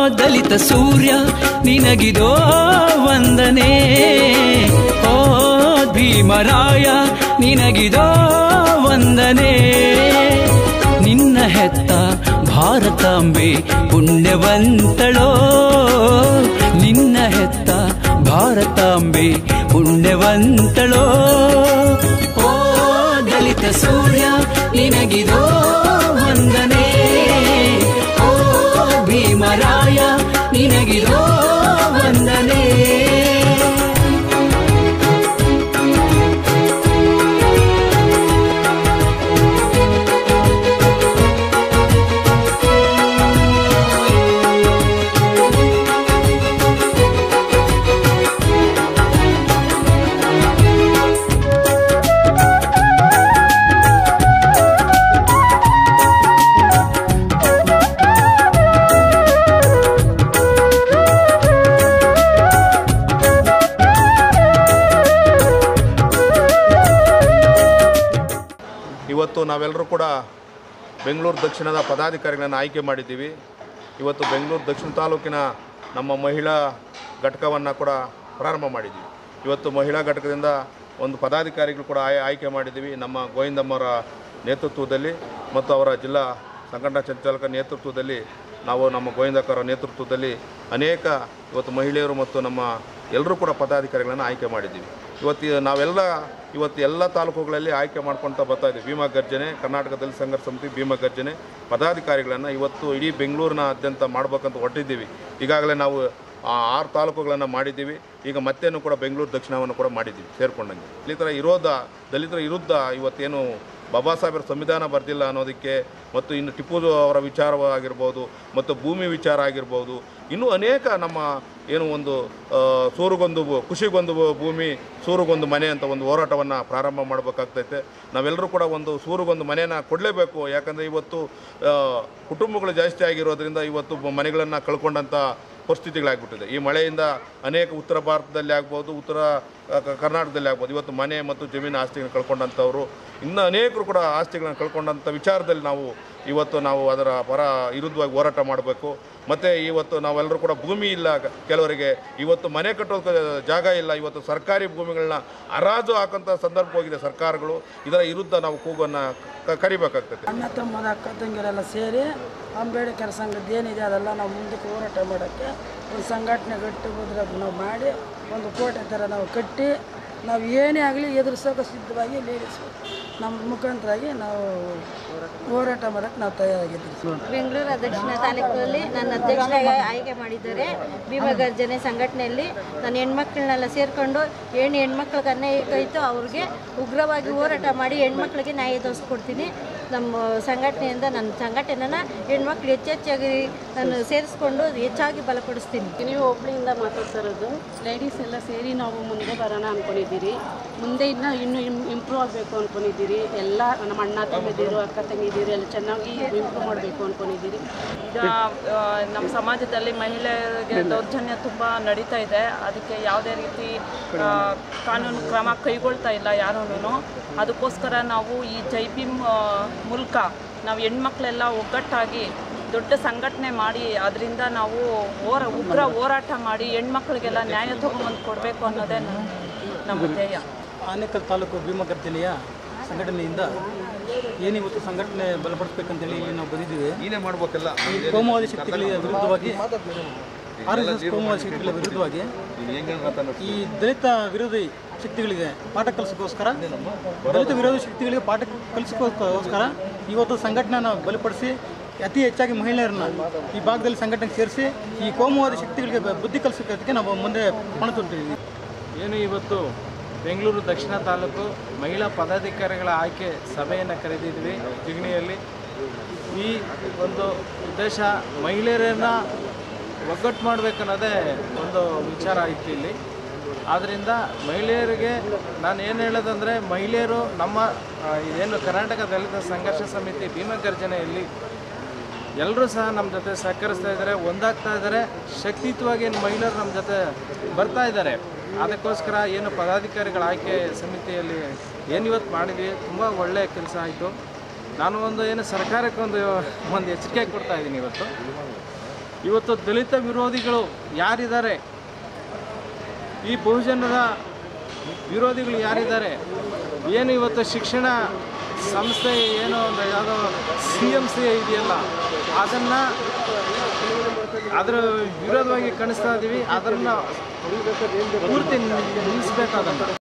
ದಲಿತ ಸೂರ್ಯ ನಿನಗಿದೋ ವಂದನೆ ಓ ಭೀಮರಾಯ ನಿನಗಿದೋ ವಂದನೆ ನಿನ್ನ ಹೆತ್ತ ಭಾರತಾಂಬೆ ಪುಣ್ಯವಂತಳೋ ನಿನ್ನ ಹೆತ್ತ ಭಾರತಾಂಬೆ ಪುಣ್ಯವಂತಳೋ ಓ ದಲಿತ ಸೂರ್ಯ ನಿನಗಿದೋ ವಂದನೆ ಓ ಭೀಮರಾಯ ನಿನಗಿದೋ ವಂದನೆ ಇವತ್ತು ನಾವೆಲ್ಲರೂ ಕೂಡ ಬೆಂಗಳೂರು ದಕ್ಷಿಣದ ಪದಾಧಿಕಾರಿಗಳನ್ನು ಆಯ್ಕೆ ಮಾಡಿದ್ದೀವಿ ಇವತ್ತು ಬೆಂಗಳೂರು ದಕ್ಷಿಣ ತಾಲೂಕಿನ ನಮ್ಮ ಮಹಿಳಾ ಘಟಕವನ್ನು ಕೂಡ ಪ್ರಾರಂಭ ಮಾಡಿದ್ದೀವಿ ಇವತ್ತು ಮಹಿಳಾ ಘಟಕದಿಂದ ಒಂದು ಪದಾಧಿಕಾರಿಗಳು ಕೂಡ ಆಯ್ ಆಯ್ಕೆ ಮಾಡಿದ್ದೀವಿ ನಮ್ಮ ಗೋವಿಂದಮ್ಮವರ ನೇತೃತ್ವದಲ್ಲಿ ಮತ್ತು ಅವರ ಜಿಲ್ಲಾ ಸಂಘಟನಾ ಸಂಚಾಲಕ ನೇತೃತ್ವದಲ್ಲಿ ನಾವು ನಮ್ಮ ಗೋವಿಂದಕ್ಕರ ನೇತೃತ್ವದಲ್ಲಿ ಅನೇಕ ಇವತ್ತು ಮಹಿಳೆಯರು ಮತ್ತು ನಮ್ಮ ಎಲ್ಲರೂ ಕೂಡ ಪದಾಧಿಕಾರಿಗಳನ್ನು ಆಯ್ಕೆ ಮಾಡಿದ್ದೀವಿ ಇವತ್ತು ನಾವೆಲ್ಲ ಇವತ್ತು ಎಲ್ಲ ತಾಲೂಕುಗಳಲ್ಲಿ ಆಯ್ಕೆ ಮಾಡ್ಕೊಳ್ತಾ ಬರ್ತಾ ಇದ್ದೀವಿ ಭೀಮಾ ಗರ್ಜನೆ ಕರ್ನಾಟಕ ದಲಿತ ಸಂಘರ್ಷ ಸಮಿತಿ ಭೀಮಾ ಗರ್ಜನೆ ಪದಾಧಿಕಾರಿಗಳನ್ನು ಇವತ್ತು ಇಡೀ ಬೆಂಗಳೂರಿನಾದ್ಯಂತ ಮಾಡ್ಬೇಕಂತ ಹೊರಟಿದ್ದೀವಿ ಈಗಾಗಲೇ ನಾವು ಆ ಆರು ತಾಲೂಕುಗಳನ್ನು ಮಾಡಿದ್ದೀವಿ ಈಗ ಮತ್ತೇನು ಕೂಡ ಬೆಂಗಳೂರು ದಕ್ಷಿಣವನ್ನು ಕೂಡ ಮಾಡಿದ್ದೀವಿ ಸೇರಿಕೊಂಡಂಗೆ ದಲಿತರ ವಿರೋಧ ದಲಿತರ ವಿರುದ್ಧ ಇವತ್ತೇನು ಬಾಬಾ ಸಾಹೇಬರ ಸಂವಿಧಾನ ಬರೆದಿಲ್ಲ ಅನ್ನೋದಕ್ಕೆ ಮತ್ತು ಇನ್ನು ಟಿಪ್ಪು ಅವರ ವಿಚಾರವಾಗಿರ್ಬೋದು ಮತ್ತು ಭೂಮಿ ವಿಚಾರ ಆಗಿರ್ಬೋದು ಇನ್ನೂ ಅನೇಕ ನಮ್ಮ ಏನು ಒಂದು ಆ, ಸೂರಿಗೊಂದು ಭೂ- ಖುಷಿಗೊಂದು ಭೂ- ಭೂಮಿ ಸೂರಿಗೊಂದು ಮನೆ ಅಂತ ಒಂದು ಹೋರಾಟವನ್ನು ಪ್ರಾರಂಭ ಮಾಡಬೇಕಾಗ್ತೈತೆ ನಾವೆಲ್ಲರೂ ಕೂಡ ಒಂದು ಸೂರಿಗೊಂದು ಮನೆಯನ್ನು ಕೊಡಲೇಬೇಕು ಯಾಕಂದರೆ ಇವತ್ತು ಆ, ಕುಟುಂಬಗಳು ಜಾಸ್ತಿ ಆಗಿರೋದ್ರಿಂದ ಇವತ್ತು ಮನೆಗಳನ್ನು ಕಳ್ಕೊಂಡಂಥ ಪರಿಸ್ಥಿತಿಗಳಾಗ್ಬಿಟ್ಟಿದೆ ಈ ಮಳೆಯಿಂದ ಅನೇಕ ಉತ್ತರ ಭಾರತದಲ್ಲಿ ಆಗ್ಬೋದು ಉತ್ತರ ಆ, ಕ- ಕರ್ನಾಟಕದಲ್ಲಿ ಆಗ್ಬೋದು ಇವತ್ತು ಮನೆ ಮತ್ತು ಜಮೀನು ಆಸ್ತಿಗಳನ್ನು ಕಳ್ಕೊಂಡಂಥವ್ರು ಇನ್ನು ಅನೇಕರು ಕೂಡ ಆಸ್ತಿಗಳನ್ನು ಕಳ್ಕೊಂಡಂಥ ವಿಚಾರದಲ್ಲಿ ನಾವು ಇವತ್ತು ನಾವು ಅದರ ಪರ ವಿರುದ್ಧವಾಗಿ ಹೋರಾಟ ಮಾಡಬೇಕು ಮತ್ತು ಇವತ್ತು ನಾವೆಲ್ಲರೂ ಕೂಡ ಭೂಮಿ ಇಲ್ಲ ಕ- ಕೆಲವರಿಗೆ ಇವತ್ತು ಮನೆ ಕಟ್ಟೋದಕ್ಕೆ ಜಾಗ ಇಲ್ಲ ಇವತ್ತು ಸರ್ಕಾರಿ ಭೂಮಿಗಳನ್ನ ಹರಾಜು ಹಾಕೋಂಥ ಸಂದರ್ಭ ಹೋಗಿದೆ ಸರ್ಕಾರಗಳು ಇದರ ವಿರುದ್ಧ ನಾವು ಕೂಗನ್ನು ಕ- ಕರಿಬೇಕಾಗ್ತದೆ ಅಣ್ಣ ತಮ್ಮದ ಅಕ್ಕ ತಂಗಿಯರೆಲ್ಲ ಸೇರಿ ಅಂಬೇಡ್ಕರ್ ಸಂಘದ ಏನಿದೆ ಅದೆಲ್ಲ ನಾವು ಮುಂದಕ್ಕೆ ಹೋರಾಟ ಮಾಡೋಕ್ಕೆ ಒಂದು ಸಂಘಟನೆ ಗಟ್ಟಿ ಬುದ್ರ ನಾವು ಮಾಡಿ ಒಂದು ಕೋಟೆ ಥರ ನಾವು ಕಟ್ಟಿ ನಾವು ಏನೇ ಆಗಲಿ ಎದುರಿಸೋಕೆ ಸಿದ್ಧವಾಗಿ ಲೇಡೀಸ್ ನಮ್ಮ ಮುಖಾಂತರಾಗಿ ನಾವು ಹೋರಾಟ ಮಾಡೋಕ್ಕೆ ನಾವು ತಯಾರಾಗಿದ್ದೀವಿ ಬೆಂಗಳೂರು ದಕ್ಷಿಣ ತಾಲೂಕಲ್ಲಿ ನನ್ನ ಅಧ್ಯಕ್ಷರಾಗಿ ಆಯ್ಕೆ ಮಾಡಿದ್ದಾರೆ ಭೀಮಗರ್ಜನೆ ಸಂಘಟನೆಯಲ್ಲಿ ನನ್ನ ಹೆಣ್ಮಕ್ಳನ್ನೆಲ್ಲ ಸೇರಿಕೊಂಡು ಏನು ಹೆಣ್ಮಕ್ಳಿಗೆ ಅನ್ಯಾಯ ಆಯಿತು ಅವ್ರಿಗೆ ಉಗ್ರವಾಗಿ ಹೋರಾಟ ಮಾಡಿ ಹೆಣ್ಮಕ್ಳಿಗೆ ನ್ಯಾಯ ದೊರಸ್ಕೊಡ್ತೀನಿ ನಮ್ಮ ಸಂಘಟನೆಯಿಂದ ನನ್ನ ಸಂಘಟನೆನ ಹೆಣ್ಮಕ್ಳು ಹೆಚ್ಚೆಚ್ಚಾಗಿ ನಾನು ಸೇರಿಸ್ಕೊಂಡು ಹೆಚ್ಚಾಗಿ ಬಲಪಡಿಸ್ತೀನಿ ನೀವು ಒಬ್ಳಿಂದ ಮಾತಾಡ್ತಿರೋದು ಲೇಡೀಸ್ ಎಲ್ಲ ಸೇರಿ ನಾವು ಮುಂದೆ ಬರೋಣ ಅನ್ಕೊಂಡಿದ್ದೀರಿ ಮುಂದೆ ಇನ್ನೂ ಇನ್ನೂ ಇಂಪ್ರೂವ್ ಆಗಬೇಕು ಅನ್ಕೊಂಡಿದ್ದೀರಿ ಎಲ್ಲ ನಮ್ಮ ಅಣ್ಣ ತಮ್ಮಿದ್ದೀರು ಅಕ್ಕ ತಂಗಿದ್ದೀರಿ ಎಲ್ಲ ಚೆನ್ನಾಗಿ ಇಂಪ್ರೂವ್ ಮಾಡಬೇಕು ಅನ್ಕೊಂಡಿದ್ದೀರಿ ಈಗ ಆ, ನಮ್ಮ ಸಮಾಜದಲ್ಲಿ ಮಹಿಳೆಯರಿಗೆ ದೌರ್ಜನ್ಯ ತುಂಬ ನಡೀತಾ ಇದೆ ಅದಕ್ಕೆ ಯಾವುದೇ ರೀತಿ ಆ, ಕಾನೂನು ಕ್ರಮ ಕೈಗೊಳ್ತಾ ಇಲ್ಲ ಯಾರೂ ಅದಕ್ಕೋಸ್ಕರ ನಾವು ಈ ಜೈ ಭೀಮ್ ಆ, ಮೂಲಕ ನಾವು ಹೆಣ್ಮಕ್ಳೆಲ್ಲ ಒಗ್ಗಟ್ಟಾಗಿ ದೊಡ್ಡ ಸಂಘಟನೆ ಮಾಡಿ ಅದರಿಂದ ನಾವು ಹೋರ ಉಗ್ರ ಹೋರಾಟ ಮಾಡಿ ಹೆಣ್ಮಕ್ಳಿಗೆಲ್ಲ ನ್ಯಾಯ ತಗೊಂಬಂದು ಕೊಡಬೇಕು ಅನ್ನೋದೇ ನಮ್ಮ- ನಮ್ಮ ಧ್ಯೇಯ ಆನೇಕಲ್ ತಾಲೂಕು ಭೀಮಾ ಗರ್ಜನೆಯ ಸಂಘಟನೆಯಿಂದ ಏನಿವತ್ತು ಸಂಘಟನೆ ಬಲಪಡಿಸ್ಬೇಕಂತೇಳಿ ಇಲ್ಲಿ ನಾವು ಬಂದಿದ್ದೀವಿ ನೀನೇ ಮಾಡ್ಬೇಕಲ್ಲ ಈ ಕೋಮುವಾದಿ ಶಕ್ತಿಗಳ ವಿರುದ್ಧವಾಗಿ ಆರ್ ಎಸ್ ಎಸ್ ಕೋಮುವಾದಿ ಶಕ್ತಿಗಳ ವಿರುದ್ಧವಾಗಿ ಈ ದಲಿತ ವಿರೋಧಿ ಶಕ್ತಿಗಳಿಗೆ ಪಾಠ ಕಲಿಸೋಕ್ಕೋಸ್ಕರ ದಲಿತ ವಿರೋಧಿ ಶಕ್ತಿಗಳಿಗೆ ಪಾಠ ಕಲಿಸೋಕ್ಕೋಸ್ಕರ ಇವತ್ತು ಸಂಘಟನೆನ ಬಲಪಡಿಸಿ ಅತಿ ಹೆಚ್ಚಾಗಿ ಮಹಿಳೆಯರನ್ನ ಈ ಭಾಗದಲ್ಲಿ ಸಂಘಟನೆಗೆ ಸೇರಿಸಿ ಈ ಕೋಮುವಾದಿ ಶಕ್ತಿಗಳಿಗೆ ಬ- ಬುದ್ಧಿ ಕಲಿಸೋದಕ್ಕೆ ನಾವು ಮುಂದೆ ಪಣ ತೊಟ್ಟಿದ್ದೀವಿ ಏನು ಇವತ್ತು ಬೆಂಗಳೂರು ದಕ್ಷಿಣ ತಾಲೂಕು ಮಹಿಳಾ ಪದಾಧಿಕಾರಿಗಳ ಆಯ್ಕೆ ಸಭೆಯನ್ನು ಕರೆದಿದ್ವಿ ಜಿಗಣಿಯಲ್ಲಿ ಈ ಒಂದು ಉದ್ದೇಶ ಮಹಿಳೆಯರನ್ನು ಒಗ್ಗಟ್ಟು ಮಾಡಬೇಕನ್ನೋದೇ ಒಂದು ವಿಚಾರ ಇತ್ತು ಇಲ್ಲಿ ಆದ್ದರಿಂದ ಮಹಿಳೆಯರಿಗೆ ನಾನು ಏನು ಹೇಳೋದಂದರೆ ಮಹಿಳೆಯರು ನಮ್ಮ ಆ, ಏನು ಕರ್ನಾಟಕ ದಲಿತ ಸಂಘರ್ಷ ಸಮಿತಿ ಭೀಮಗರ್ಜನೆಯಲ್ಲಿ ಎಲ್ಲರೂ ಸಹ ನಮ್ಮ ಜೊತೆ ಸಹಕರಿಸ್ತಾ ಇದ್ದಾರೆ ಒಂದಾಗ್ತಾ ಇದ್ದಾರೆ ಶಕ್ತಿಯುತವಾಗಿ ಏನು ಮಹಿಳೆಯರು ನಮ್ಮ ಜೊತೆ ಬರ್ತಾ ಇದ್ದಾರೆ ಅದಕ್ಕೋಸ್ಕರ ಏನು ಪದಾಧಿಕಾರಿಗಳ ಆಯ್ಕೆ ಸಮಿತಿಯಲ್ಲಿ ಏನು ಇವತ್ತು ಮಾಡಿದ್ವಿ ತುಂಬ ಒಳ್ಳೆಯ ಕೆಲಸ ಆಯಿತು ನಾನು ಒಂದು ಏನು ಸರ್ಕಾರಕ್ಕೆ ಒಂದು ಒಂದು ಎಚ್ಚರಿಕೆ ಕೊಡ್ತಾ ಇದ್ದೀನಿ ಇವತ್ತು ಇವತ್ತು ದಲಿತ ವಿರೋಧಿಗಳು ಯಾರಿದ್ದಾರೆ ಈ ಬಹುಜನರ ವಿರೋಧಿಗಳು ಯಾರಿದ್ದಾರೆ ಏನು ಇವತ್ತು ಶಿಕ್ಷಣ ಸಂಸ್ಥೆ ಏನೋ ಒಂದು ಯಾವುದೋ ಸಿ ಎಮ್ ಸಿ ಇದೆಯಲ್ಲ ಅದನ್ನು ಅದರ ವಿರೋಧವಾಗಿ ಕಾಣಿಸ್ತಾ ಇದ್ದೀವಿ ಅದನ್ನು ಪೂರ್ತಿ ನಿಲ್ಲಿಸ್ಬೇಕು ಅದನ್ನು